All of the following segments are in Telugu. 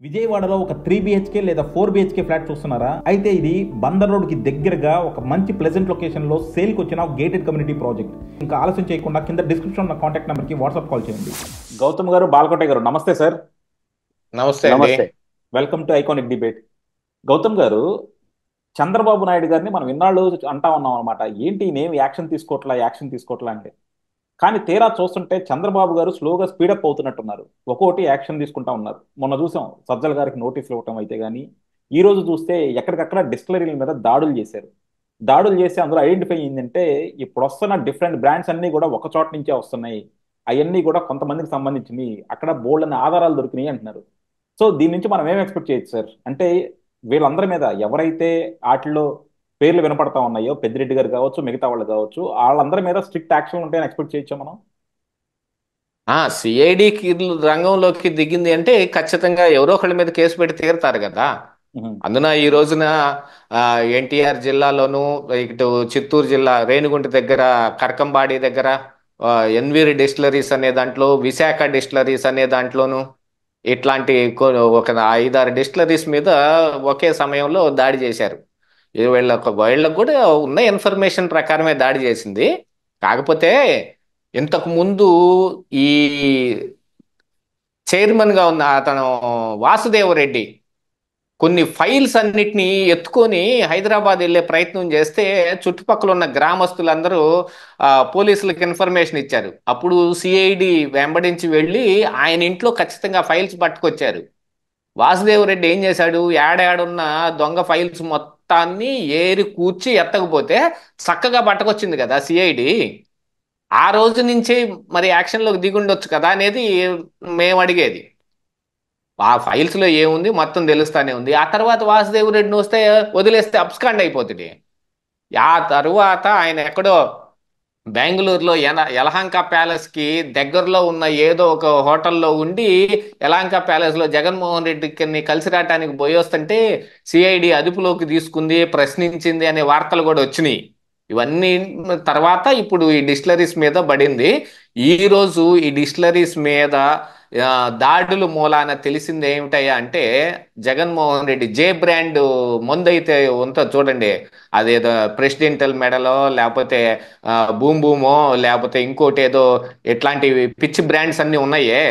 విజయవాడలో ఒక త్రీ బిహెచ్కే లేదా ఫోర్ బిహెచ్కే ఫ్లాట్ చూస్తున్నారా అయితే ఇది బందర్ రోడ్ కి దగ్గరగా ఒక మంచి ప్లెజెంట్ లొకేషన్ లో సేల్ కి వచ్చిన గేటెడ్ కమ్యూనిటీ ప్రాజెక్ట్ ఇంకా ఆలస్యం చేయకుండా కింద డిస్క్రిప్షన్ ఉన్న కాంటాక్ట్ నెంబర్ కి వాట్సాప్ కాల్ చేయండి గౌతమ్ గారు బాలకోట గారు నమస్తే సార్ నమస్తే అండి నమస్తే welcome to iconic debate Gautam గారు చంద్రబాబు నాయుడు గారిని మనం ఇన్నాళ్ళు అంటా ఉన్నాం అనమాట ఏంటి నేను యాక్షన్ తీసుకోవట్లా యాక్షన్ తీసుకోవట్లా అంటే కానీ తీరా చూస్తుంటే చంద్రబాబు గారు స్లోగా స్పీడప్ అవుతున్నట్టున్నారు ఒక్కోటి యాక్షన్ తీసుకుంటా ఉన్నారు మొన్న చూసాం సజ్జల గారికి నోటీసులు ఇవ్వటం అయితే కానీ ఈ రోజు చూస్తే ఎక్కడికక్కడ డిస్టిలరీల మీద దాడులు చేశారు దాడులు చేసి అందులో ఐడెంటిఫై అయిందంటే ఇప్పుడు వస్తున్న డిఫరెంట్ బ్రాండ్స్ అన్ని కూడా ఒక చోట నుంచే వస్తున్నాయి అవన్నీ కూడా కొంతమందికి సంబంధించినవి అక్కడ బోల్డ్ అనే ఆధారాలు దొరికినాయి అంటున్నారు సో దీని నుంచి మనం ఏం ఎక్స్పెక్ట్ చేయొచ్చు సార్ అంటే వీళ్ళందరి మీద ఎవరైతే వాటిలో పేర్లు వినపడతా ఉన్నాయో పెద్దిరెడ్డి గారు కావచ్చు మిగతా వాళ్ళు కావచ్చు వాళ్ళందరి మీద స్ట్రిక్ట్ యాక్షన్ ఉంటాయని ఎక్స్పెక్ట్ చేయొచ్చా మనం ఆ సిఐడికి రంగంలోకి దిగింది అంటే ఖచ్చితంగా ఎవరో ఒకళ్ళ మీద కేసు పెట్టి తీరుతారు కదా ఉహు. అందున ఈ రోజున ఎన్టీఆర్ జిల్లాలోను ఇటు చిత్తూరు జిల్లా రేణిగుంట దగ్గర కరకంబాడి దగ్గర ఎన్వీరి డిస్టిలరీస్ అనే దాంట్లో విశాఖ డిస్టిలరీస్ అనే దాంట్లోను ఇట్లాంటి కొ- ఒక ఐదారు డిస్టిలరీస్ మీద ఒకే సమయంలో దాడి చేశారు ఇది వీళ్ళ వీళ్ళకు కూడా ఉన్న ఇన్ఫర్మేషన్ ప్రకారమే దాడి చేసింది కాకపోతే ఇంతకు ముందు ఈ చైర్మన్ గా ఉన్న అతను వాసుదేవరెడ్డి కొన్ని ఫైల్స్ అన్నిటినీ ఎత్తుకొని హైదరాబాద్ వెళ్ళే ప్రయత్నం చేస్తే చుట్టుపక్కల ఉన్న గ్రామస్తులందరూ ఆ, పోలీసులకు ఇన్ఫర్మేషన్ ఇచ్చారు అప్పుడు సిఐడి వెంబడించి వెళ్ళి ఆయన ఇంట్లో ఖచ్చితంగా ఫైల్స్ పట్టుకొచ్చారు వాసుదేవరెడ్డి ఏం చేశాడు ఏడాడున్న దొంగ ఫైల్స్ మొత్తాన్ని ఏరి కూర్చి ఎత్తకపోతే చక్కగా పట్టుకొచ్చింది కదా సిఐడి ఆ రోజు నుంచే మరి యాక్షన్లోకి దిగుండొచ్చు కదా అనేది మేము అడిగేది ఆ ఫైల్స్ లో ఏముంది మొత్తం తెలుస్తానే ఉంది ఆ తర్వాత వాసుదేవ్ రెడ్డిని వస్తే వదిలేస్తే అబ్స్కాండ్ అయిపోతుంది ఆ తరువాత ఆయన ఎక్కడో బెంగళూరులో ఎన యలహంక ప్యాలెస్ కి దగ్గరలో ఉన్న ఏదో ఒక హోటల్లో ఉండి యలహంక ప్యాలెస్ లో జగన్మోహన్ రెడ్డిని కలిసి రావడానికి పోయి వస్తుంటే సిఐడి అదుపులోకి తీసుకుంది ప్రశ్నించింది అనే వార్తలు కూడా వచ్చినాయి ఇవన్నీ తర్వాత ఇప్పుడు ఈ డిస్టిలరీస్ మీద పడింది ఈ రోజు ఈ డిస్టిలరీస్ మీద ఆ, దాడులు మూలాన తెలిసింది ఏమిటయ్యా అంటే జగన్మోహన్ రెడ్డి జే బ్రాండ్ మందు అయితే ఉందో చూడండి అదేదో ప్రెసిడెంటల్ మెడలో లేకపోతే ఆ, బూమ్ బూమో లేకపోతే ఇంకోటి ఏదో ఇట్లాంటి పిచ్చి బ్రాండ్స్ అన్ని ఉన్నాయే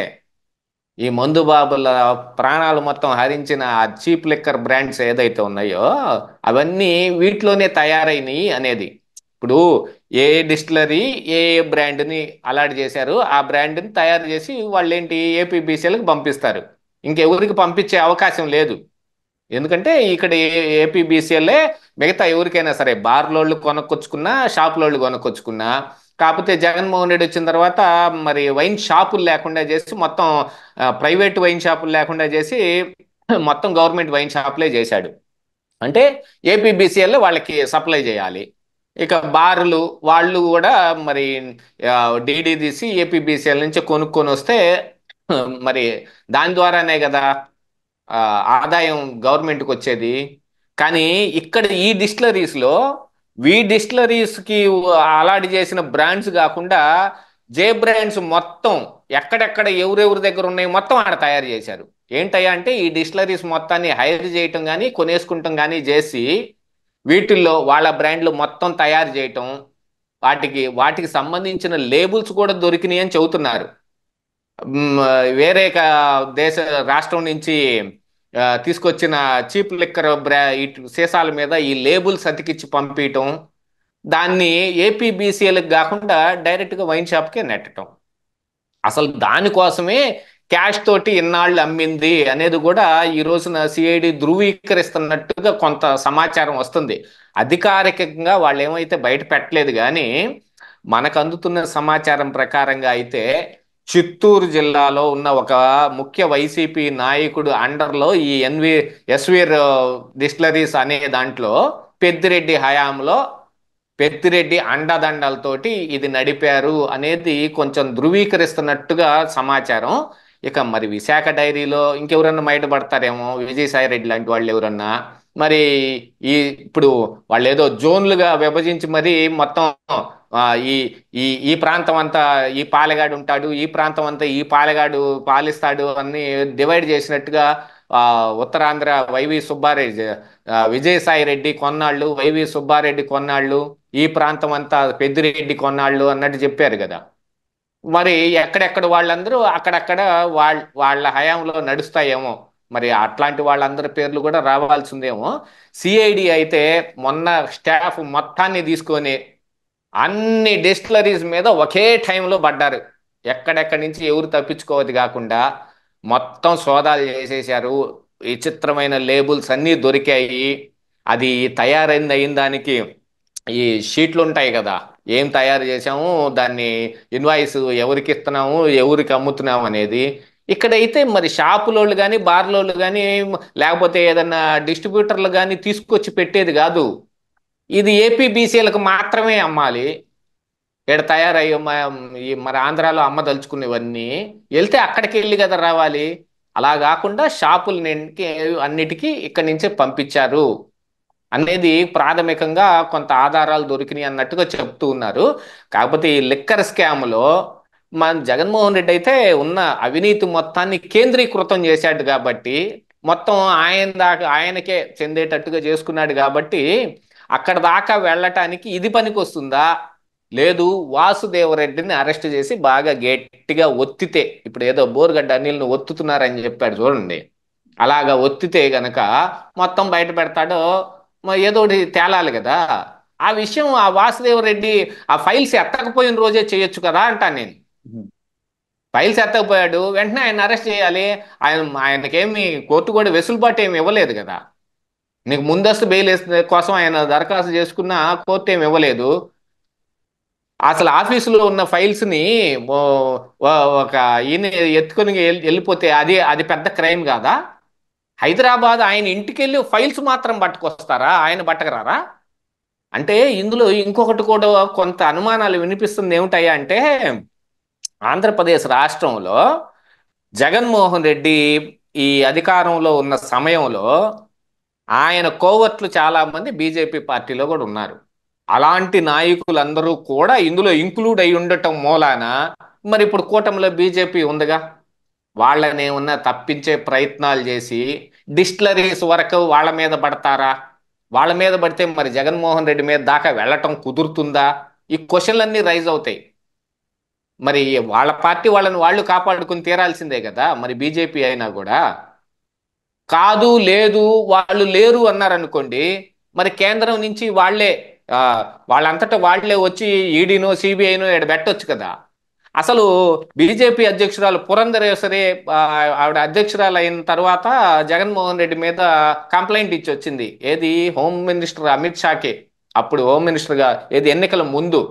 ఈ మందు బాబుల ప్రాణాలు మొత్తం హరించిన ఆ చీప్ లిక్కర్ బ్రాండ్స్ ఏదైతే ఉన్నాయో అవన్నీ వీటిలోనే తయారైనవి అనేది ఇప్పుడు ఏ డిస్టిలరీ ఏ ఏ బ్రాండ్ని అలాట్ చేశారు ఆ బ్రాండ్ని తయారు చేసి వాళ్ళు ఏంటి ఏపీబీసీలకు పంపిస్తారు ఇంకెవరికి పంపించే అవకాశం లేదు ఎందుకంటే ఇక్కడ ఏపీబీసీఎల్ఏ మిగతా ఎవరికైనా సరే బార్లోళ్ళు కొనుక్కొచ్చుకున్నా షాపులోళ్ళు కొనుక్కొచ్చుకున్నా కాకపోతే జగన్మోహన్ రెడ్డి వచ్చిన తర్వాత మరి వైన్ షాపులు లేకుండా చేసి మొత్తం ప్రైవేట్ వైన్ షాపులు లేకుండా చేసి మొత్తం గవర్నమెంట్ వైన్ షాపులే చేశాడు అంటే ఏపీబీసీఎల్ వాళ్ళకి సప్లై చేయాలి ఇక బార్లు వాళ్ళు కూడా మరి డీడీ తీసి ఏపీబీసీఎల్ నుంచి కొనుక్కొని వస్తే మరి దాని ద్వారానే కదా ఆ, ఆదాయం గవర్నమెంట్కి వచ్చేది కానీ ఇక్కడ ఈ డిస్టిలరీస్ లో వీ డిస్టిలరీస్ కి అలాట్ చేసిన బ్రాండ్స్ కాకుండా జే బ్రాండ్స్ మొత్తం ఎక్కడెక్కడ ఎవరెవరి దగ్గర ఉన్నాయి మొత్తం ఆడ తయారు చేశారు ఏంటయ్యా అంటే ఈ డిస్టిలరీస్ మొత్తాన్ని హైర్ చేయటం కానీ కొనేసుకుంటాం కానీ చేసి వీటిల్లో వాళ్ళ బ్రాండ్లు మొత్తం తయారు చేయటం వాటికి వాటికి సంబంధించిన లేబుల్స్ కూడా దొరికినాయి అని చెబుతున్నారు మ్, వేరే క- దేశ రాష్ట్రం నుంచి ఆ, తీసుకొచ్చిన చీప్ లిక్కర్ బ్రా ఇటు సీసాల మీద ఈ లేబుల్స్ అతికిచ్చి పంపించటం దాన్ని ఏపీబీసీఎల్కి కాకుండా డైరెక్ట్గా వైన్ షాప్కే నెట్టడం అసలు దానికోసమే క్యాష్ తోటి ఇన్నాళ్ళు అమ్మింది అనేది కూడా ఈ రోజున సిఐడి ధృవీకరిస్తున్నట్టుగా కొంత సమాచారం వస్తుంది అధికారికంగా వాళ్ళు ఏమైతే బయట పెట్టలేదు కానీ మనకు అందుతున్న సమాచారం ప్రకారంగా అయితే చిత్తూరు జిల్లాలో ఉన్న ఒక ముఖ్య వైసీపీ నాయకుడు అండర్లో ఈ ఎన్వి ఎస్వీర్ డిస్టిలరీస్ అనే దాంట్లో పెద్దిరెడ్డి హయాంలో పెద్దిరెడ్డి అండదండలతోటి ఇది నడిపారు అనేది కొంచెం ధృవీకరిస్తున్నట్టుగా సమాచారం ఇక మరి విశాఖ డైరీలో ఇంకెవరన్నా బయటపడతారేమో విజయసాయి రెడ్డి లాంటి వాళ్ళు ఎవరన్నా మరి ఈ ఇప్పుడు వాళ్ళు ఏదో జోన్లుగా విభజించి మరి మొత్తం ఆ, ఈ ఈ ఈ ప్రాంతం అంతా ఈ పాలెగాడు ఉంటాడు ఈ ప్రాంతం అంతా ఈ పాలెగాడు పాలిస్తాడు అని డివైడ్ చేసినట్టుగా ఆ, ఉత్తరాంధ్ర వైవి సుబ్బారెడ్డి ఆ, విజయసాయి రెడ్డి కొన్నాళ్ళు వైవి సుబ్బారెడ్డి కొన్నాళ్ళు ఈ ప్రాంతం అంతా పెద్దిరెడ్డి కొన్నాళ్ళు అన్నట్టు చెప్పారు కదా మరి ఎక్కడెక్కడ వాళ్ళందరూ అక్కడక్కడ వాళ్ళ వాళ్ళ హయాంలో నడుస్తాయేమో మరి అట్లాంటి వాళ్ళందరి పేర్లు కూడా రావాల్సిందేమో సిఐడి అయితే మొన్న స్టాఫ్ మొత్తాన్ని తీసుకొని అన్ని డిస్టిలరీస్ మీద ఒకే టైంలో పడ్డారు ఎక్కడెక్కడి నుంచి ఎవరు తప్పించుకోవద్దు కాకుండా మొత్తం సోదాలు చేసేసారు విచిత్రమైన లేబుల్స్ అన్నీ దొరికాయి అది తయారైంది అయిన దానికి ఈ షీట్లు ఉంటాయి కదా ఏం తయారు చేసాము దాన్ని ఇన్వాయిస్ ఎవరికి ఇస్తున్నాము ఎవరికి అమ్ముతున్నాము అనేది ఇక్కడైతే మరి షాపులోళ్ళు కానీ బార్లోళ్ళు కానీ లేకపోతే ఏదన్నా డిస్ట్రిబ్యూటర్లు కానీ తీసుకొచ్చి పెట్టేది కాదు ఇది ఏపీబీసీలకు మాత్రమే అమ్మాలి ఇక్కడ తయారయ్యి మ- ఈ మరి ఆంధ్రాలో అమ్మదలుచుకునేవన్నీ వెళ్తే అక్కడికి వెళ్ళి కదా రావాలి అలా కాకుండా షాపులకి అన్నిటికీ ఇక్కడి నుంచే పంపించారు అనేది ప్రాథమికంగా కొంత ఆధారాలు దొరికినాయి అన్నట్టుగా చెప్తూ ఉన్నారు కాకపోతే ఈ లిక్కర్ స్కామ్లో మన జగన్మోహన్ రెడ్డి అయితే ఉన్న అవినీతి మొత్తాన్ని కేంద్రీకృతం చేశాడు కాబట్టి మొత్తం ఆయన దాకా ఆయనకే చెందేటట్టుగా చేసుకున్నాడు కాబట్టి అక్కడ దాకా వెళ్ళటానికి ఇది పనికొస్తుందా లేదు వాసుదేవరెడ్డిని అరెస్ట్ చేసి బాగా గట్టిగా ఒత్తితే ఇప్పుడు ఏదో బోర్గడ్డ అనిల్ని ఒత్తుతున్నారని చెప్పాడు చూడండి అలాగా ఒత్తితే గనక మొత్తం బయట పెడతాడో మరి ఏదో ఒకటి తేలాలి కదా ఆ విషయం ఆ వాసుదేవరెడ్డి ఆ ఫైల్స్ ఎత్తకపోయిన రోజే చేయొచ్చు కదా అంటాను నేను ఉమ్. ఫైల్స్ ఎత్తకపోయాడు వెంటనే ఆయన అరెస్ట్ చేయాలి ఆయన ఆయనకేమి కోర్టు కూడా వెసులుబాటు ఏమి ఇవ్వలేదు కదా నీకు ముందస్తు బెయిల్ వేసే కోసం ఆయన దరఖాస్తు చేసుకున్న కోర్టు ఏమి ఇవ్వలేదు అసలు ఆఫీసులో ఉన్న ఫైల్స్ ని ఓ- ఓ- ఒక ఈయన ఎత్తుకొని వెళ్ళి- వెళ్ళిపోతే అది అది పెద్ద క్రైమ్ కాదా హైదరాబాద్ ఆయన ఇంటికి వెళ్ళి ఫైల్స్ మాత్రం పట్టుకొస్తారా ఆయన పట్టకరారా అంటే ఇందులో ఇంకొకటి కూడా కొంత అనుమానాలు వినిపిస్తుంది ఏమిటయ్యా అంటే ఆంధ్రప్రదేశ్ రాష్ట్రంలో జగన్మోహన్ రెడ్డి ఈ అధికారంలో ఉన్న సమయంలో ఆయన కోవట్లు చాలా మంది బీజేపీ పార్టీలో కూడా ఉన్నారు అలాంటి నాయకులందరూ కూడా ఇందులో ఇంక్లూడ్ అయి ఉండటం మూలాన మరి ఇప్పుడు కూటమిలో బీజేపీ ఉందిగా వాళ్ళని ఏమన్నా తప్పించే ప్రయత్నాలు చేసి డిస్టిలరీస్ వరకు వాళ్ళ మీద పడతారా వాళ్ళ మీద పడితే మరి జగన్మోహన్ రెడ్డి మీద దాకా వెళ్ళటం కుదురుతుందా ఈ క్వశ్చన్లన్నీ రైజ్ అవుతాయి మరి వాళ్ళ పార్టీ వాళ్ళని వాళ్ళు కాపాడుకుని తీరాల్సిందే కదా మరి బీజేపీ అయినా కూడా కాదు లేదు వాళ్ళు లేరు అన్నారనుకోండి మరి కేంద్రం నుంచి వాళ్ళే ఆ, వాళ్ళంతటా వాళ్ళే వచ్చి ఈడీనో సిబిఐనో ఇక్కడ పెట్టొచ్చు కదా అసలు బీజేపీ అధ్యక్షురాలు పురంధరేశ్వరి ఆ, ఆవిడ అధ్యక్షురాలు అయిన తర్వాత జగన్మోహన్ రెడ్డి మీద కంప్లైంట్ ఇచ్చి వచ్చింది ఏది హోమ్ మినిస్టర్ అమిత్ షాకే అప్పుడు హోమ్ మినిస్టర్గా ఏది ఎన్నికల ముందు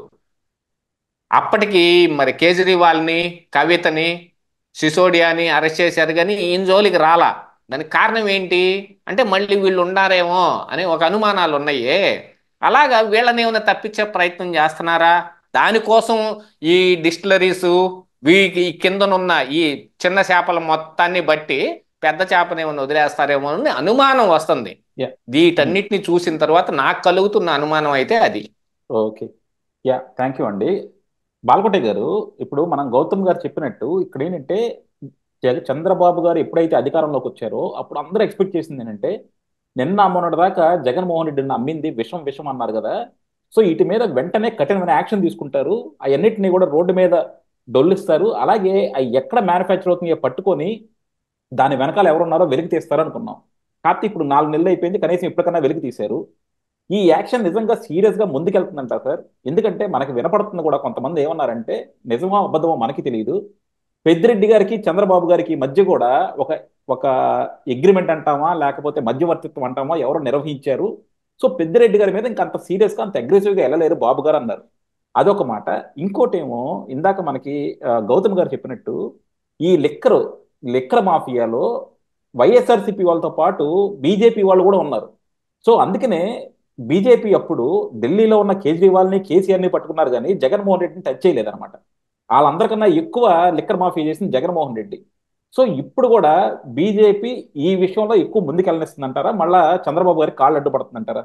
అప్పటికి మరి కేజ్రీవాల్ని కవితని సిసోడియాని అరెస్ట్ చేశారు కానీ ఈయన జోలికి రాలా దానికి కారణం ఏంటి అంటే మళ్ళీ వీళ్ళు ఉండారేమో అని ఒక అనుమానాలు ఉన్నాయే అలాగా వీళ్ళని ఏమైనా తప్పించే ప్రయత్నం చేస్తున్నారా దానికోసం ఈ డిస్టిలరీస్ వీకి ఈ కిందనున్న ఈ చిన్న చేపల మొత్తాన్ని బట్టి పెద్ద చేపని ఏమైనా వదిలేస్తారేమో అని అనుమానం వస్తుంది Yeah. వీటన్నిటిని చూసిన తర్వాత నాకు కలుగుతున్న అనుమానం అయితే అది ఓకే యా థ్యాంక్ యూ అండి బాలకోటే గారు ఇప్పుడు మనం గౌతమ్ గారు చెప్పినట్టు ఇక్కడ ఏంటంటే జగ- చంద్రబాబు గారు ఎప్పుడైతే అధికారంలోకి వచ్చారో అప్పుడు అందరూ ఎక్స్పెక్ట్ చేసింది ఏంటంటే నిన్న మొన్నటి దాకా జగన్మోహన్ రెడ్డిని అమ్మింది విషం విషం అన్నారు కదా సో వీటి మీద వెంటనే కఠినమైన యాక్షన్ తీసుకుంటారు అవన్నిటిని కూడా రోడ్డు మీద డొల్లిస్తారు అలాగే అవి ఎక్కడ మ్యానుఫ్యాక్చర్ అవుతున్నాయో పట్టుకొని దాని వెనకాల ఎవరున్నారో వెలికి తీస్తారు అనుకున్నాం కాకపోతే ఇప్పుడు నాలుగు నెలలు అయిపోయింది కనీసం ఇప్పటికన్నా వెలికి తీశారు ఈ యాక్షన్ నిజంగా సీరియస్ గా ముందుకెళ్తుందంట సార్ ఎందుకంటే మనకి వినపడుతుంది కూడా కొంతమంది ఏమన్నారంటే నిజమో అబద్ధమో మనకి తెలియదు పెద్దిరెడ్డి గారికి చంద్రబాబు గారికి మధ్య కూడా ఒక ఒక అగ్రిమెంట్ అంటామా లేకపోతే మధ్యవర్తిత్వం అంటామా ఎవరు నిర్వహించారు సో పెద్దిరెడ్డి గారి మీద ఇంకా అంత సీరియస్ గా అంత అగ్రెసివ్ గా వెళ్ళలేరు బాబు గారు అన్నారు అదొక మాట ఇంకోటేమో ఇందాక మనకి ఆ, గౌతమ్ గారు చెప్పినట్టు ఈ లిక్కర్ లిక్కర్ మాఫియాలో వైఎస్ఆర్సీపీ వాళ్ళతో పాటు బీజేపీ వాళ్ళు కూడా ఉన్నారు సో అందుకనే బీజేపీ అప్పుడు ఢిల్లీలో ఉన్న కేజ్రీవాల్ని కేసీఆర్ని పట్టుకున్నారు కానీ జగన్మోహన్ రెడ్డిని టచ్ చేయలేదన్నమాట వాళ్ళందరికన్నా ఎక్కువ లిక్కర్ మాఫియా చేసింది జగన్మోహన్ రెడ్డి సో ఇప్పుడు కూడా బీజేపీ ఈ విషయంలో ఎక్కువ ముందుకెళ్ళనిస్తుందంటారా మళ్ళా చంద్రబాబు గారికి కాళ్ళు అడ్డుపడుతుందంటారా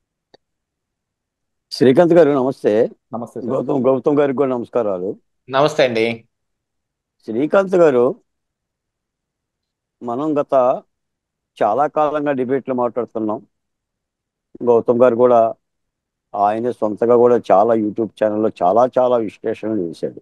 శ్రీకాంత్ గారు నమస్తే నమస్తే సార్ గౌతమ్ గౌతమ్ గారికి కూడా నమస్కారాలు నమస్తే అండి శ్రీకాంత్ గారు మనం గత చాలా కాలంగా డిబేట్లు మాట్లాడుతున్నాం గౌతమ్ గారు కూడా ఆయన సొంతగా కూడా చాలా యూట్యూబ్ ఛానల్లో చాలా చాలా విశ్లేషణలు చేశాడు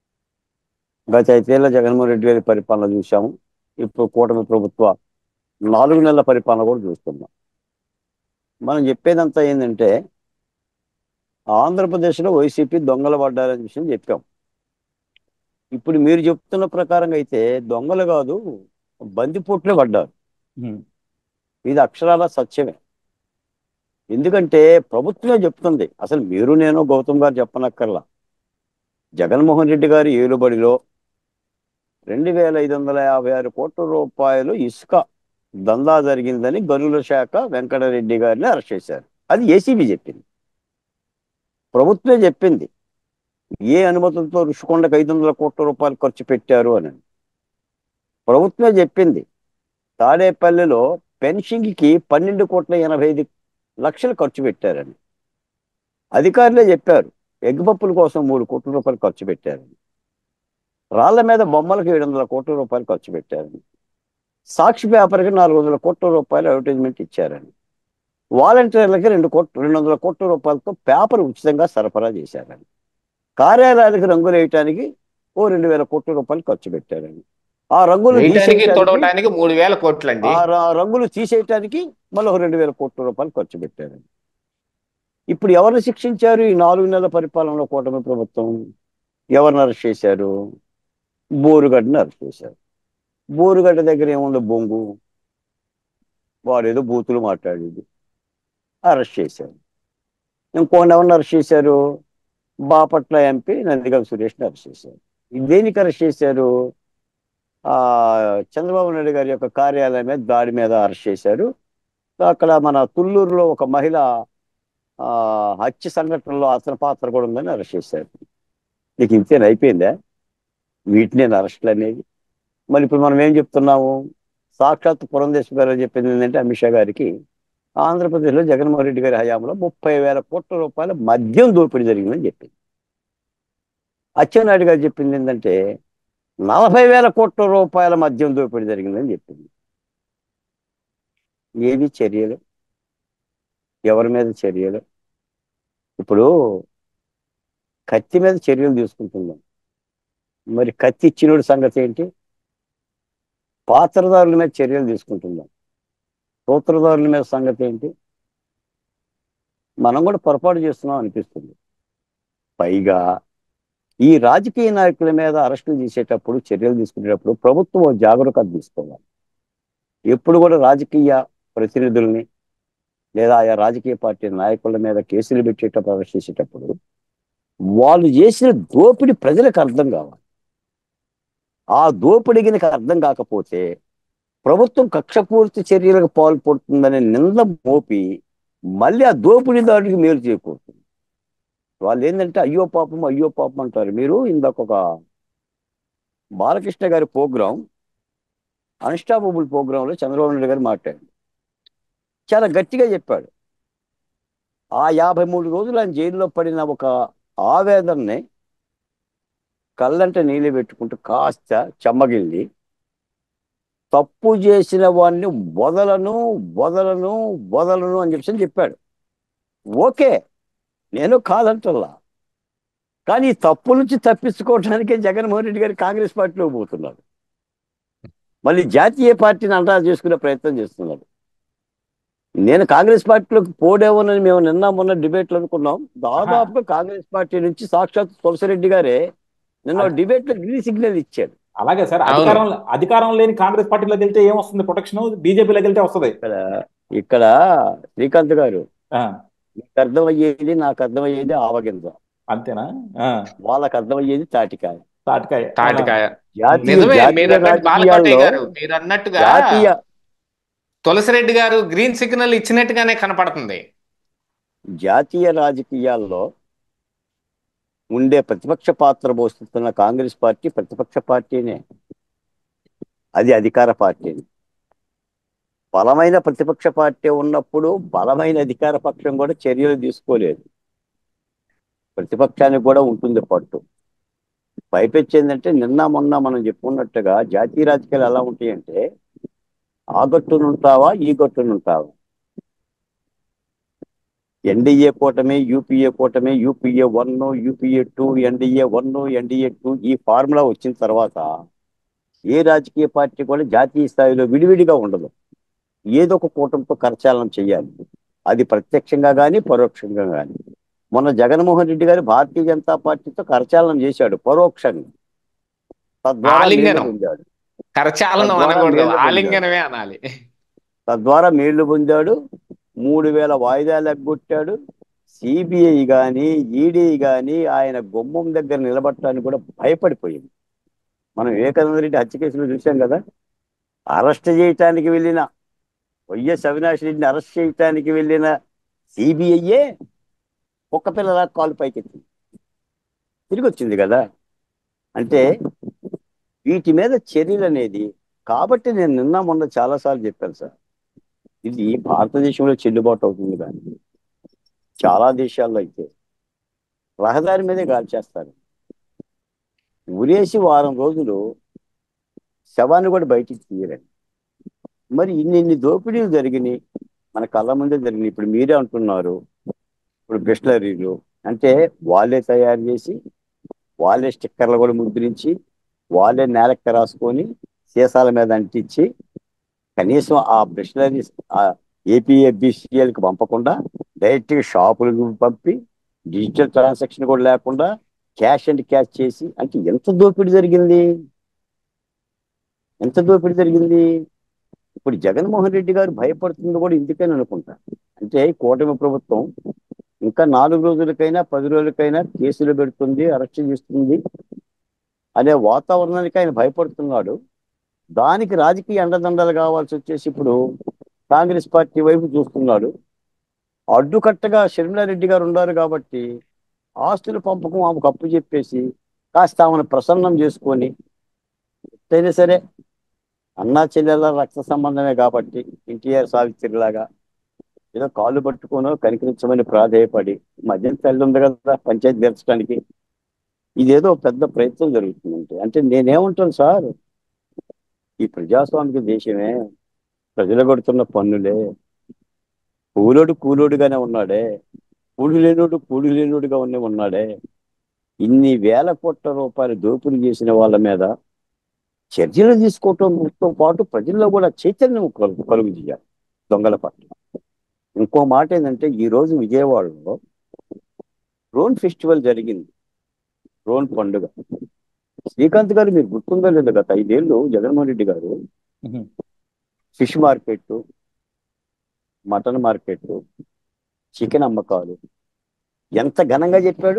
గత ఐదేళ్ల జగన్మోహన్ రెడ్డి గారి పరిపాలన చూసాము ఇప్పుడు కూటమి ప్రభుత్వ నాలుగు నెలల పరిపాలన కూడా చూస్తున్నాం మనం చెప్పేదంతా ఏంటంటే ఆంధ్రప్రదేశ్లో వైసీపీ దొంగలు పడ్డారనే విషయం చెప్పాం ఇప్పుడు మీరు చెప్తున్న ప్రకారంగా అయితే దొంగలు కాదు బందిపోట్లే పడ్డారు ఉమ్, ఇది అక్షరాల సత్యమే ఎందుకంటే ప్రభుత్వమే చెప్తుంది అసలు మీరు నేను గౌతమ్ గారు చెప్పనక్కర్లా జగన్మోహన్ రెడ్డి గారి ఏలుబడిలో రెండు వేల ఐదు వందల యాభై ఆరు కోట్ల రూపాయలు ఇసుక దందా జరిగిందని గనుల శాఖ వెంకటరెడ్డి గారిని అరెస్ట్ చేశారు అది ఏసీబీ చెప్పింది ప్రభుత్వమే చెప్పింది ఏ అనుమతులతో రుషికొండకు ఐదు వందల కోట్ల రూపాయలు ఖర్చు పెట్టారు అని ప్రభుత్వమే చెప్పింది తాడేపల్లిలో పెన్షన్కి పన్నెండు కోట్ల ఎనభై ఐదు లక్షలు ఖర్చు పెట్టారని అధికారులే చెప్పారు ఎగ్గుపప్పుల కోసం మూడు కోట్ల రూపాయలు ఖర్చు పెట్టారని రాళ్ల మీద బొమ్మలకు ఏడు వందల కోట్ల రూపాయలు ఖర్చు పెట్టారని సాక్షి పేపర్కి నాలుగు వందల కోట్ల రూపాయలు అడ్వర్టైజ్మెంట్ ఇచ్చారని వాలంటీర్లకి రెండు కోట్ల రెండు వందల కోట్ల రూపాయలతో పేపర్ ఉచితంగా సరఫరా చేశారని కార్యాలయాలకు రంగులు వేయటానికి ఓ రెండు వేల కోట్ల రూపాయలు ఖర్చు పెట్టారని ఆ రంగులు వేయటానికి తీసేయటానికి- తొడవటానికి మూడు వేల కోట్లండి ఆ ర- రంగులు తీసేయటానికి మళ్ళీ ఒక రెండు వేల కోట్ల రూపాయలు ఖర్చు పెట్టారు ఇప్పుడు ఎవరిని శిక్షించారు ఈ నాలుగు నెలల పరిపాలనలో కూటమి ప్రభుత్వం ఎవరిని అరెస్ట్ చేశారు బోరుగడ్డని అరెస్ట్ చేశారు బోరుగడ్డ దగ్గర ఏముంది బొంగు వాడేదో బూతులు మాట్లాడేది అరెస్ట్ చేశారు ఇంకోటి ఎవరిని అరెస్ట్ చేశారు బాపట్ల ఎంపీ నందిగం సురేష్ని అరెస్ట్ చేశారు దేనికి అరెస్ట్ చేశారు ఆ చంద్రబాబు నాయుడు గారి యొక్క కార్యాలయం మీద దాడి మీద అరెస్ట్ చేశారు అక్కడ మన తుళ్ళూరులో ఒక మహిళ ఆ హత్య సంఘటనలో అతని పాత్ర కూడా ఉందని అరెస్ట్ చేశారు నీకు ఇంతేనా అయిపోయిందా వీటినే అరెస్టులు అనేది మరి ఇప్పుడు మనం ఏం చెప్తున్నాము సాక్షాత్ పురంధేశ్వర గారు చెప్పింది ఏంటంటే అమిత్ షా గారికి ఆంధ్రప్రదేశ్లో జగన్మోహన్ రెడ్డి గారి హయాంలో ముప్పై వేల కోట్ల రూపాయల మద్యం దోపిడీ జరిగిందని చెప్పింది అచ్చెన్నాయుడు గారు చెప్పింది ఏంటంటే నలభై వేల కోట్ల రూపాయల మద్యం దోపిడీ జరిగిందని చెప్పింది ఏవి చర్యలు ఎవరి మీద చర్యలు ఇప్పుడు కత్తి మీద చర్యలు తీసుకుంటున్నాం మరి కత్తి ఇచ్చినోడి సంగతి ఏంటి పాత్రదారుల మీద చర్యలు తీసుకుంటున్నాం సూత్రధారుల మీద సంగతి ఏంటి మనం కూడా పొరపాటు చేస్తున్నాం అనిపిస్తుంది పైగా ఈ రాజకీయ నాయకుల మీద అరెస్టులు చేసేటప్పుడు చర్యలు తీసుకునేటప్పుడు ప్రభుత్వం ఓ జాగరూకత తీసుకోవాలి ఎప్పుడు కూడా రాజకీయ ప్రతినిధుల్ని లేదా ఆయా రాజకీయ పార్టీ నాయకుల మీద కేసులు పెట్టేటప్పుడు అరెస్ట్ చేసేటప్పుడు వాళ్ళు చేసిన దోపిడీ ప్రజలకు అర్థం కావాలి ఆ దోపిడీ గనక అర్థం కాకపోతే ప్రభుత్వం కక్షపూర్తి చర్యలకు పాల్పడుతుందనే నింద మోపి మళ్ళీ ఆ దోపిడీదారుడికి మేలు చేకూరుతుంది వాళ్ళు ఏంటంటే అయ్యో పాపం అయ్యో పాపం అంటారు మీరు ఇందాక ఒక బాలకృష్ణ గారి ప్రోగ్రాం అన్స్టాపబుల్ ప్రోగ్రాంలో చంద్రబాబు నాయుడు గారు మాట్లాడారు చాలా గట్టిగా చెప్పాడు ఆ యాభై మూడు రోజులు ఆయన జైల్లో పడిన ఒక ఆవేదనని కళ్ళంట నీళ్ళు పెట్టుకుంటూ కాస్త చెమ్మగిల్లి తప్పు చేసిన వాడిని వదలను వదలను వదలను అని చెప్పి చెప్పాడు ఓకే నేను కాదంటల్లా కానీ ఈ తప్పు నుంచి తప్పించుకోవడానికే జగన్మోహన్ రెడ్డి గారు కాంగ్రెస్ పార్టీలో పోతున్నాడు మళ్ళీ జాతీయ పార్టీని అంటా చేసుకునే ప్రయత్నం చేస్తున్నాడు నేను కాంగ్రెస్ పార్టీలోకి పోడేమోనని మేము నిన్న మొన్న డిబేట్లు అనుకున్నాం దాదాపుగా కాంగ్రెస్ పార్టీ నుంచి సాక్షాత్ తులసిరెడ్డి గారే నిన్న డిబేట్ లో గ్రీన్ సిగ్నల్ ఇచ్చాడు అలాగే సార్ అవును. అధికారం అధికారం లేని కాంగ్రెస్ పార్టీలోకి వెళ్తే ఏమొస్తుంది ప్రొటెక్షన్ బీజేపీలోకి వెళ్తే వస్తుంది ఇక్కడ ఇక్కడ శ్రీకాంత్ గారు ఆ, మీకు అర్థమయ్యేది నాకు అర్థమయ్యేది ఆవగింజ అంతేనా ఆ, వాళ్ళకి అర్థమయ్యేది తాటికాయ తాటికాయ తాటికాయ జాతీయ నిజమే జాతీయ మీరు అన్నట్టు బాలకోటయ్య గారు రాజకీయాల్లో మీరు అన్నట్టుగా జాతీయ తులసిరెడ్డి గారు గ్రీన్ సిగ్నల్ ఇచ్చినట్టుగానే కనపడుతుంది జాతీయ రాజకీయాల్లో ఉండే ప్రతిపక్ష పాత్ర పోషిస్తున్న కాంగ్రెస్ పార్టీ ప్రతిపక్ష పార్టీనే అది అధికార పార్టీని బలమైన ప్రతిపక్ష పార్టీ ఉన్నప్పుడు బలమైన అధికార పక్షం కూడా చర్యలు తీసుకోలేదు ప్రతిపక్షానికి కూడా ఉంటుంది పట్టు పైపెచ్చి ఏంటంటే నిన్న మొన్న మనం చెప్పుకున్నట్టుగా జాతీయ రాజకీయాలు ఎలా ఉంటాయంటే ఆ గట్టునుంటావా ఈ గట్టునుంటావా ఎన్డీఏ కూటమి యూపీఏ కూటమి UPA one UPA two NDA one NDA two ఈ ఫార్ములా వచ్చిన తర్వాత ఏ రాజకీయ పార్టీ కూడా జాతీయ స్థాయిలో విడివిడిగా ఉండదు ఏదో ఒక కూటమితో కరచాలనం చేయాలి అది ప్రత్యక్షంగా కానీ పరోక్షంగా కానీ మొన్న జగన్మోహన్ రెడ్డి గారు భారతీయ జనతా పార్టీతో కరచాలనం చేశాడు పరోక్షంగా తద్వారా ఆలింగనం. మేలు పొందాడు కరచాలనం తద్వారా అనకూడదు మేలు పొందాడు. ఆలింగనమే అనాలి తద్వారా మేళ్లు పొందాడు మూడు వేల వాయిదాలు ఎగ్గొట్టాడు సిబిఐ కానీ ఈడీ కానీ ఆయన గుమ్మం దగ్గర నిలబడటానికి కూడా భయపడిపోయింది మనం వివేకానంద రెడ్డి హత్య కేసులో చూసాం కదా అరెస్ట్ చేయటానికి వెళ్ళిన వైఎస్ అవినాష్ రెడ్డిని అరెస్ట్ చేయటానికి వెళ్ళిన సిబిఐయే ఒక్క పిల్లల కాలు పైకెత్తింది తిరిగి వచ్చింది కదా అంటే వీటి మీద చర్యలు అనేది కాబట్టి నేను నిన్న మొన్న చాలాసార్లు చెప్పాను సార్ ఇది భారతదేశంలో చెల్లుబాటు అవుతుంది కానీ చాలా దేశాల్లో అయితే రహదారి మీదే గాలి చేస్తారు ఉరేసి వారం రోజులు శవాన్ని కూడా బయటికి తీయరండి మరి ఇన్ని ఇన్ని దోపిడీలు జరిగినాయి మన కళ్ళ ముందే జరిగినాయి ఇప్పుడు మీరే అంటున్నారు ఇప్పుడు బిస్లరీలు అంటే వాళ్ళే తయారు చేసి వాళ్ళే స్టిక్కర్లు కూడా ముద్రించి వాళ్ళే నేలక్క రాసుకొని సీసాల మీద అంటించి కనీసం ఆ బిస్లరీస్ ఆ ఏపీఎఫ్బిసిఎల్కి పంపకుండా డైరెక్ట్గా షాపులకు పంపి డిజిటల్ ట్రాన్సాక్షన్ కూడా లేకుండా క్యాష్ అండ్ క్యాష్ చేసి అంటే ఎంత దోపిడీ జరిగింది ఎంత దోపిడీ జరిగింది ఇప్పుడు జగన్మోహన్ రెడ్డి గారు భయపడుతుంది కూడా ఇందుకని అనుకుంటా అంటే కూటమి ప్రభుత్వం ఇంకా నాలుగు రోజులకైనా పది రోజులకైనా కేసులు పెడుతుంది అరెస్ట్ చేస్తుంది అనే వాతావరణానికి ఆయన భయపడుతున్నాడు దానికి రాజకీయ అండదండలు కావాల్సి వచ్చేసి ఇప్పుడు కాంగ్రెస్ పార్టీ వైపు చూస్తున్నాడు అడ్డుకట్టగా షర్మిలారెడ్డి గారు ఉన్నారు కాబట్టి ఆస్తుల పంపకం ఆమెకు అప్పు చెప్పేసి కాస్త ఆమెను ప్రసన్నం చేసుకొని ఎట్టయినా సరే అన్నా చెల్లెల రక్త సంబంధమే కాబట్టి ఎన్టీఆర్ సావిత్రిలాగా ఏదో కాళ్ళు పట్టుకోనో కనికరించమని ప్రాధేయపడి మధ్యం తల్లి ఉంది కదా పంచాయతీ తీర్చడానికి ఇదేదో పెద్ద ప్రయత్నం జరుగుతుందంటే అంటే నేనేమంటాను సార్ ఈ ప్రజాస్వామిక దేశమే ప్రజలు కొడుతున్న పన్నులే కూలోడు కూలోడుగానే ఉన్నాడే కూడు లేనోడు కూడు లేనోడుగా ఉన్న ఉన్నాడే ఇన్ని వేల కోట్ల రూపాయలు దోపిడీ చేసిన వాళ్ళ మీద చర్యలు తీసుకోవటంతో పాటు ప్రజల్లో కూడా చైతన్యం కలుగు కలుగు చేయాలి దొంగల పట్ల ఇంకో మాట ఏంటంటే ఈ రోజు విజయవాడలో డ్రోన్ ఫెస్టివల్ జరిగింది డ్రోన్ పండుగ శ్రీకాంత్ గారు మీరు గుర్తుందో లేదో గత ఐదేళ్ళు జగన్మోహన్ రెడ్డి గారు ఉహుం. Fish market mutton market chicken అమ్మకాలు ఎంత ఘనంగా చెప్పాడు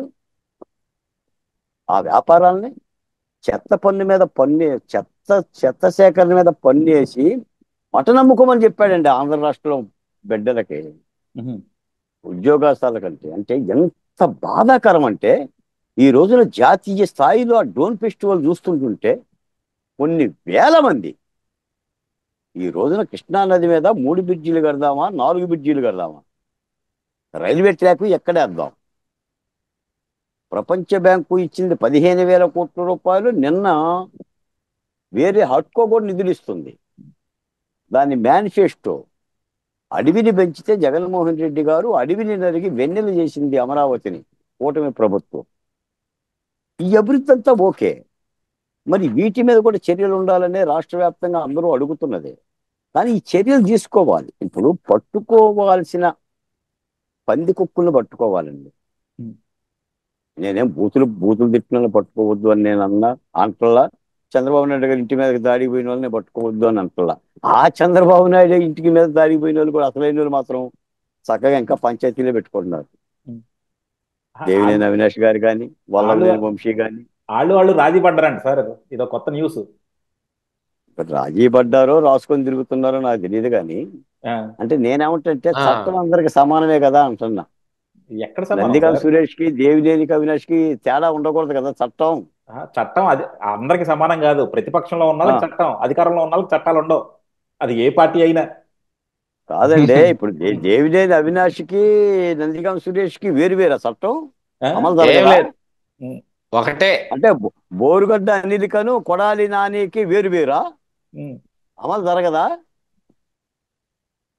ఆ వ్యాపారాలని చెత్త పన్ను మీద పన్ను చెత్త చెత్త సేకరణ మీద పన్ను వేసి మటన్ అమ్ముకోమని చెప్పాడండి ఆంధ్ర రాష్ట్రంలో బిడ్డలకి ఉహుం. ఉద్యోగస్తుల కంటే అంటే ఎంత బాధాకరం అంటే ఈ రోజున జాతీయ స్థాయిలో ఆ డ్రోన్ ఫెస్టివల్ చూస్తుంటుంటే కొన్ని వేల మంది ఈ రోజున కృష్ణా నది మీద మూడు బ్రిడ్జీలు కడదామా నాలుగు బ్రిడ్జీలు కడదామా రైల్వే ట్రాక్ ఎక్కడేద్దాం ప్రపంచ బ్యాంకు ఇచ్చింది పదిహేను వేల కోట్ల రూపాయలు నిన్న వేరే హట్కో కూడా నిధులు ఇస్తుంది దాని మేనిఫెస్టో అడవిని పెంచితే జగన్మోహన్ రెడ్డి గారు అడవిని నరిగి వెన్నెలు చేసింది అమరావతిని కూటమి ప్రభుత్వం ఈ అభివృద్ధి అంతా ఓకే మరి వీటి మీద కూడా చర్యలు ఉండాలనే రాష్ట్ర వ్యాప్తంగా అందరూ అడుగుతున్నదే కానీ ఈ చర్యలు తీసుకోవాలి ఇప్పుడు పట్టుకోవాల్సిన పంది కుక్కులను పట్టుకోవాలండి Hmm. నేనేం బూతులు బూతులు తిట్టిన పట్టుకోవద్దు అని నేను అన్నా అంటల్లా చంద్రబాబు నాయుడు గారి ఇంటి మీదకి దాడికి పోయిన వాళ్ళని పట్టుకోవద్దు అని అంటల్లా ఆ చంద్రబాబు నాయుడు ఇంటికి మీద దాడికి పోయిన వాళ్ళు కూడా అసలైన వాళ్ళు మాత్రం చక్కగా ఇంకా పంచాయతీలో పెట్టుకుంటున్నారు దేవినేని అవినాష్ గారు కానీ వల్లభనేని వంశీ కానీ వాళ్ళు వాళ్ళు రాజీ పడ్డారంట సార్ ఇదో కొత్త న్యూస్ ఇప్పుడు రాజీ పడ్డారో రాసుకొని తిరుగుతున్నారో నాకు తెలియదు కానీ అంటే నేనేమంటే ఆ. చట్టం అందరికి సమానమే కదా అంటున్నా ఎక్కడ సమానం నందిగాం సార్? సురేష్ కి దేవినేనికి అవినాష్ కి తేడా ఉండకూడదు కదా చట్టం ఆ, చట్టం అది అందరికి సమానం కాదు ప్రతిపక్షంలో ఉన్న వాళ్ళకి ఆ. చట్టం అధికారంలో ఉన్న వాళ్ళకి చట్టాలు ఉండవు అది ఏ పార్టీ అయినా కాదండి ఇప్పుడు దే- దేవినేని అవినాష్ కి నందిగాం సురేష్ కి వేరు వేరా చట్టం ఆ? అమలు ఏం జరగదా? లేదు ఒకటే అంటే బో- బోరుగడ్డ అనిలికను కొడాలి నానికి వేరు వేరా ఉమ్. అమలు జరగదా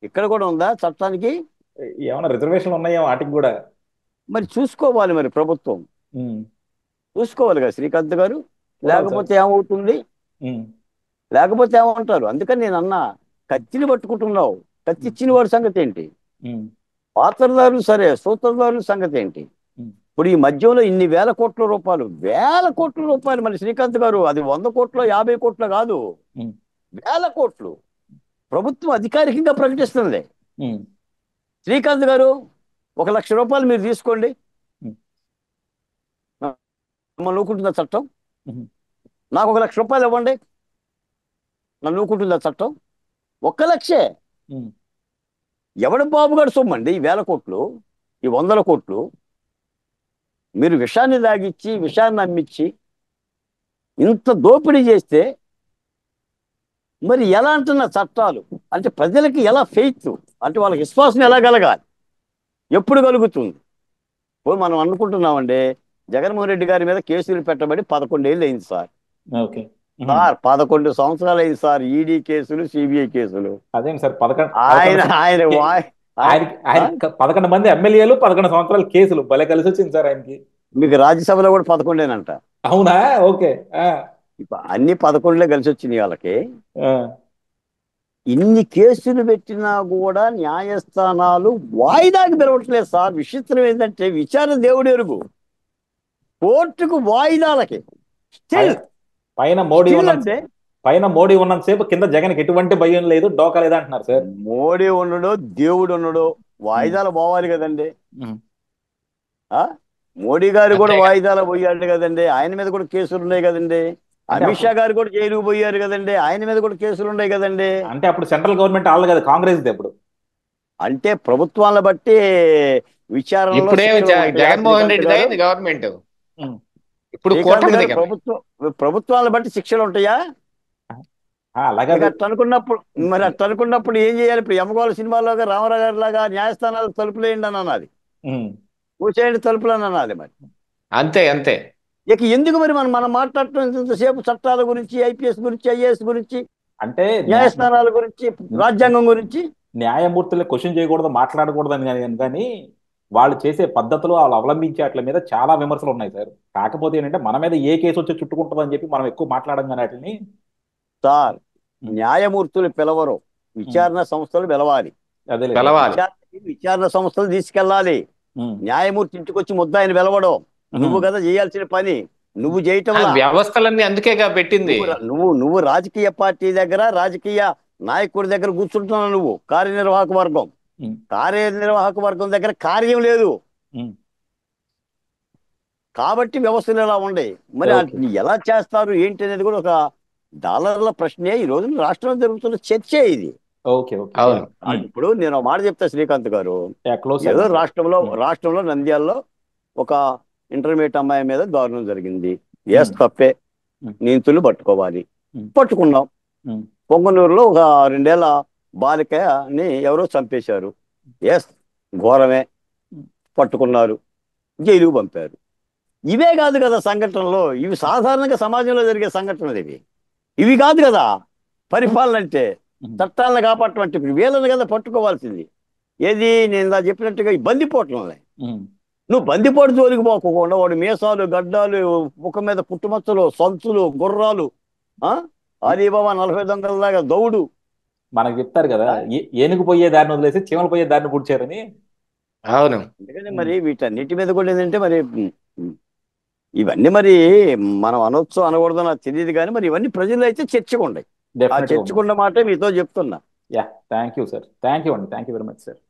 ఇక్కడ కూడా ఉందా చట్టానికి ఏమైనా రిజర్వేషన్లు ఉన్నాయో వాటికి కూడా మరి చూసుకోవాలి మరి ప్రభుత్వం ఉమ్, చూసుకోవాలి కదా శ్రీకాంత్ గారు చూడాలి లేకపోతే ఏమవుతుంది ఉమ్, లేకపోతే ఏమంటారు అందుకని నేను అన్నా కత్తిని పట్టుకుంటున్నావు కత్తి ఇచ్చిన వాడి సంగతి ఏంటి ఉమ్, పాత్రదారులు సరే సూత్రధారుల సంగతి ఏంటి ఉమ్. ఇప్పుడు ఈ మధ్యంలో ఇన్ని వేల కోట్ల రూపాయలు వేల కోట్ల రూపాయలు మరి శ్రీకాంత్ గారు అది వంద కోట్లు యాభై కోట్లు కాదు ఉమ్. వేల కోట్లు ప్రభుత్వం అధికారికంగా ప్రకటిస్తుంది ఉమ్, శ్రీకాంత్ గారు ఒక లక్ష రూపాయలు మీరు తీసుకోండి ఉమ్. నన్ను ఊకుంటుందా చట్టం ఉమ్. నాకు ఒక లక్ష రూపాయలు ఇవ్వండి నన్ను ఊకుంటుందా చట్టం ఒక్క లక్షే ఉమ్. ఎవడు బాబుగాడు సొమ్మండి ఈ వేల కోట్లు ఈ వందల కోట్లు మీరు విషాన్ని తాగిచ్చి విషాన్ని అమ్మిచ్చి ఇంత దోపిడీ చేస్తే మరి ఎలా అంటున్న చట్టాలు అంటే ప్రజలకి ఎలా ఫెయిత్ అంటే వాళ్ళకి విశ్వాసం ఎలా కలగాలి ఎప్పుడు కలుగుతుంది ఇప్పుడు మనం అనుకుంటున్నామండి జగన్మోహన్ రెడ్డి గారి మీద కేసులు పెట్టబడి పదకొండేళ్ళు అయింది సార్ ఓకే ఉమ్. సార్ పదకొండు సంవత్సరాలు అయింది సార్ ఈడీ కేసులు సిబిఐ కేసులు అదేంటి సార్ పదకొండు ఆయన పదకొండు- ఆయన వాయ్ ఆయన ఆయన పదకొండు మంది ఎమ్మెల్యేలు పదకొండు సంవత్సరాల కేసులు భలే కలిసి వచ్చింది సార్ ఆయనకి మీకు రాజ్యసభలో కూడా పదకొండేనంట అవునా ఓకే ఆ, ఇప్పుడు అన్ని పదకొండులే కలిసి వచ్చినాయి వాళ్ళకి ఆ, ఇన్ని కేసులు పెట్టినా కూడా న్యాయస్థానాలు వాయిదాకి పిలవట్లేదు సార్ విచిత్రం ఏంటంటే విచారణ దేవుడు ఎరుగు కోర్టుకు వాయిదాలకి స్టిల్ పైన- పైన మోడీ స్టిల్ ఉన్న అంటే పైన మోడీ ఉన్నంతసేపు కింద జగన్కి ఎటువంటి భయం లేదు డోకా లేదు అంటున్నారు సార్ మోడీ ఉండడు దేవుడు ఉండడు వాయిదాలు పోవాలి కదండి ఉమ్. ఆ మోడీ గారు కూడా అంతేగా. వాయిదాలు పోయాడు కదండి ఆయన మీద కూడా కేసులు ఉన్నాయి కదండి అంటే అమిత్ షా గారు కూడా జైలుకు పోయారు కదండి ఆయన మీద కూడా కేసులు ఉన్నాయి కదండి అంటే అప్పుడు సెంట్రల్ గవర్నమెంట్ వాళ్ళు కదా కాంగ్రెస్ ఇప్పుడు అంటే ప్రభుత్వాలను బట్టి విచారణ ఇప్పుడే జ- జగన్మోహన్ రెడ్డి అయింది గవర్నమెంట్ ఇప్పుడు కూటమిది కదా ప్రభుత్వం ప్రభుత్వాలను బట్టి శిక్షలు ఉంటాయా ఆ, అలాగే ఇక అట్ట అనుకున్నప్పుడు మరి అట్ట అనుకున్నప్పుడు ఏం చేయాలి ఇప్పుడు యమగోళ సినిమాలోగా రామారావు గారి లాగా న్యాయస్థానాలు తలుపులేయండి అని అన్నది ఉమ్. కూర్చేయండి తలుపులు అని అన్నది మరి అంతే అంతే ఇక ఎందుకు మరి మనం మనం మాట్లాడటం ఇంతసేపు చట్టాల గురించి ఐపీఎస్ గురించి ఐఏఎస్ గురించి అంటే న్యాయస్థానాల గురించి రాజ్యాంగం గురించి న్యాయమూర్తులు క్వశ్చన్ చేయకూడదు మాట్లాడకూడదు అని కానీ కానీ వాళ్ళు చేసే పద్ధతులు వాళ్ళు అవలంబించే వాటి మీద చాలా విమర్శలు ఉన్నాయి సార్ కాకపోతే ఏంటంటే మన మీద ఏ కేసు వచ్చి చుట్టుకుంటుందని చెప్పి మనం ఎక్కువ మాట్లాడడం కానీ వాటిని సార్ న్యాయమూర్తులు పిలవరు విచారణ సంస్థలు పిలవాలి అదే పిలవాలి విచారణకి విచారణ సంస్థలు తీసుకెళ్ళాలి న్యాయమూర్తి ఇంటికి వచ్చి ముద్దాయిని పిలవడం నువ్వు కదా చేయాల్సిన పని నువ్వు చేయటం ఆ వ్యవస్థలన్నీ అందుకేగా పెట్టింది నువ్వు నువ్వు నువ్వు రాజకీయ పార్టీ దగ్గర రాజకీయ నాయకుడి దగ్గర కూర్చుంటున్నావు నువ్వు కార్యనిర్వాహక వర్గం ఉం. కార్యనిర్వాహక వర్గం దగ్గర కార్యం లేదు ఉం. కాబట్టి వ్యవస్థలు ఎలా ఉండే మరి ఓకే. వాటిని ఎలా చేస్తారు ఏంటి అనేది కూడా ఒక డాలర్ల ప్రశ్నే ఈ రోజు రాష్ట్రంలో జరుగుతున్న చర్చే ఇది ఓకే ఓకే అవును. ఉం. ఇప్పుడు నేను ఒక మాట చెప్తా శ్రీకాంత్ గారు యా, క్లోజ్ ఏదో చేద్దాం. రాష్ట్రంలో ఉం. రాష్ట్రంలో నంద్యాలలో ఒక ఇంటర్మీడియట్ అమ్మాయి మీద దారుణం జరిగింది ఎస్ ఉం. తప్పే ఉం. నీతులు పట్టుకోవాలి ఉం. పట్టుకున్నాం ఉం. పొంగనూరులో ఒక రెండేళ్ల బాలికని ఎవరో చంపేశారు ఎస్ ఘోరమే ఉం. పట్టుకున్నారు జైలుకు పంపారు ఇవే కాదు కదా సంఘటనలు ఇవి సాధారణంగా సమాజంలో జరిగే సంఘటనలు ఇవి ఇవి కాదు కదా పరిపాలన అంటే ఉం. చట్టాలను కాపాడటం అంటే ఇప్పుడు వీళ్ళని కదా పట్టుకోవాల్సింది ఏది నేను ఇందా చెప్పినట్టుగా ఈ బందిపోవటంలే ఉం. నువ్వు బందిపోటు జోలికి పోకుండా వాడు మీసాలు గడ్డాలు ముఖం మీద పుట్టుమచ్చలు సంచులు గుర్రాలు ఆ ఆదిబాబా నలభై దొంగలలాగా దౌడు మనకు చెప్తారు కదా ఏ- ఏనుగు పోయే దారిని వదిలేసి చీమలు పోయే దారిని పుడిచారని అవును అందుకని మరి వీటన్నిటి మీద కూడా ఏంటంటే మరి ఉమ్, ఉమ్, ఇవన్నీ మరి మనం అనొచ్చు అనకూడదు నాకు తెలియదు కానీ మరి ఇవన్నీ ప్రజల్లో అయితే చర్చకు ఉన్నాయి ఆ డెఫినెట్ చర్చకున్న మాటే మీతో చెప్తున్నా yeah thank you sir thank you అండి thank you very much sir